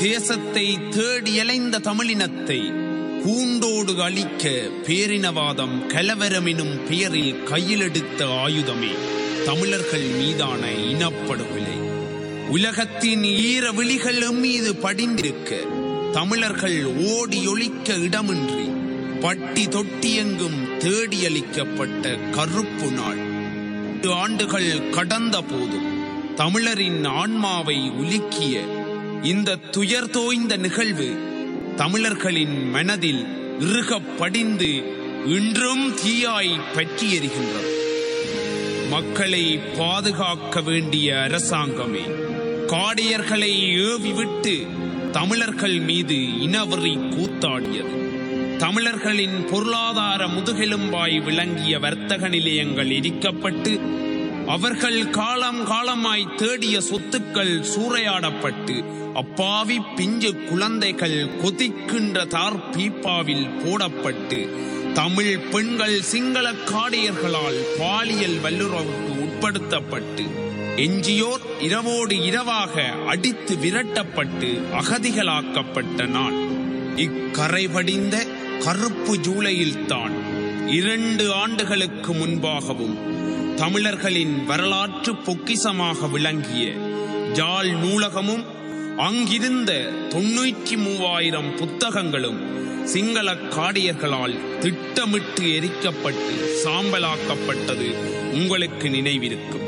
தேசத்தை தேடி அலைந்த தமிழினத்தை கூண்டோடு அழிக்க பேரினவாதம் கலவரம் எனும் பெயரில் கையிலெடுத்த ஆயுதமே தமிழர்கள் மீதான இனப்படுகொலை உலகத்தின் ஈர விழிகள் மீது படிந்திருக்க தமிழர்கள் ஓடி ஒழிக்க இடமின்றி பட்டி தொட்டியெங்கும் தேடியளிக்கப்பட்ட கருப்பு நாள் எட்டு ஆண்டுகள் கடந்த போதும் தமிழரின் ஆன்மாவை உலுக்கிய இந்த துயர் தோய்ந்த நிகழ்வு தமிழர்களின் மனதில் இறுகப் படிந்து இன்றும் தீயாய் பற்றி எரிகின்றது மக்களை பாதுகாக்க வேண்டிய அரசாங்கமே காடியர்களை ஏவிவிட்டு தமிழர்கள் மீது இனவெறி கூத்தாடியது தமிழர்களின் பொருளாதார முதுகெலும்பாய் விளங்கிய வர்த்தக நிலையங்கள் எரிக்கப்பட்டு அவர்கள் காலம் காலமாய் தேடிய சொத்துக்கள் சூறையாடப்பட்டு அப்பாவி பிஞ்சு குழந்தைகள் கொதிக்கின்ற தார் பீப்பாவில் போடப்பட்டு தமிழ் பெண்கள் சிங்கள காடையர்களால் பாலியல் வல்லுறவுக்கு உட்படுத்தப்பட்டு எஞ்சியோர் இரவோடு இரவாக அடித்து விரட்டப்பட்டு அகதிகளாக்கப்பட்ட நாள் இக்கரை படிந்த கருப்பு ஜூலையில்தான் இரண்டு ஆண்டுகளுக்கு முன்பாகவும் தமிழர்களின் வரலாற்று பொக்கிசமாக விளங்கிய ஜாழ் நூலகமும் அங்கிருந்த தொண்ணூற்றி மூவாயிரம் புத்தகங்களும் சிங்கள காடியர்களால் திட்டமிட்டு எரிக்கப்பட்டு சாம்பலாக்கப்பட்டது உங்களுக்கு நினைவிருக்கும்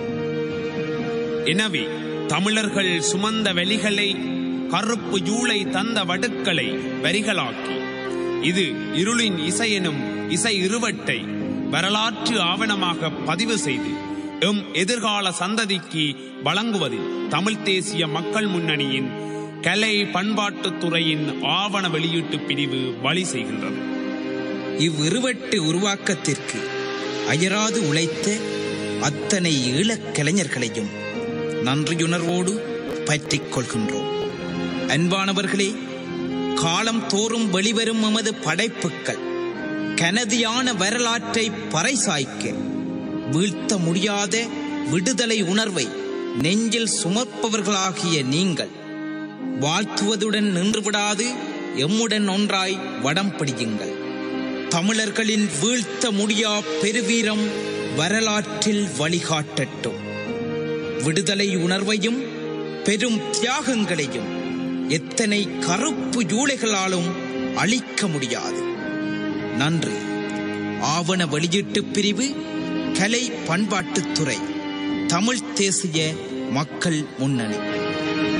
எனவே தமிழர்கள் சுமந்த வெளிகளை கருப்பு ஜூலை தந்த வடுக்களை வரிகளாக்கி இது இருளின் இசையெனும் இசை இருவட்டை வரலாற்று ஆவணமாக பதிவு செய்து எம் எதிர்கால சந்ததிக்கு வழங்குவதில் தமிழ் தேசிய மக்கள் முன்னணியின் கலை பண்பாட்டுத் துறையின் ஆவண வெளியீட்டு பிரிவு வழி செய்கின்றது இவ்விருவட்டு உருவாக்கத்திற்கு அயராது உழைத்த அத்தனை ஈழக் கலைஞர்களையும் நன்றியுணர்வோடு பற்றிக் கொள்கின்றோம் அன்பானவர்களே காலம் தோறும் வெளிவரும் எமது படைப்புக்கள் கனதியான வரலாற்றை பறைசாய்க்க வீழ்த்த முடியாத விடுதலை உணர்வை நெஞ்சில் சுமப்பவர்களாகிய நீங்கள் வாழ்த்துவதுடன் நின்றுவிடாது எம்முடன் ஒன்றாய் வடம் பிடியுங்கள் தமிழர்களின் வீழ்த்த முடியா பெருவீரம் வரலாற்றில் வழிகாட்டட்டும் விடுதலை உணர்வையும் பெரும் தியாகங்களையும் எத்தனை கருப்பு ஜூலைகளாலும் அழிக்க முடியாது நன்றி ஆவண வெளியீட்டு பிரிவு கலை பண்பாட்டுத்துறை தமிழ் தேசிய மக்கள் முன்னணி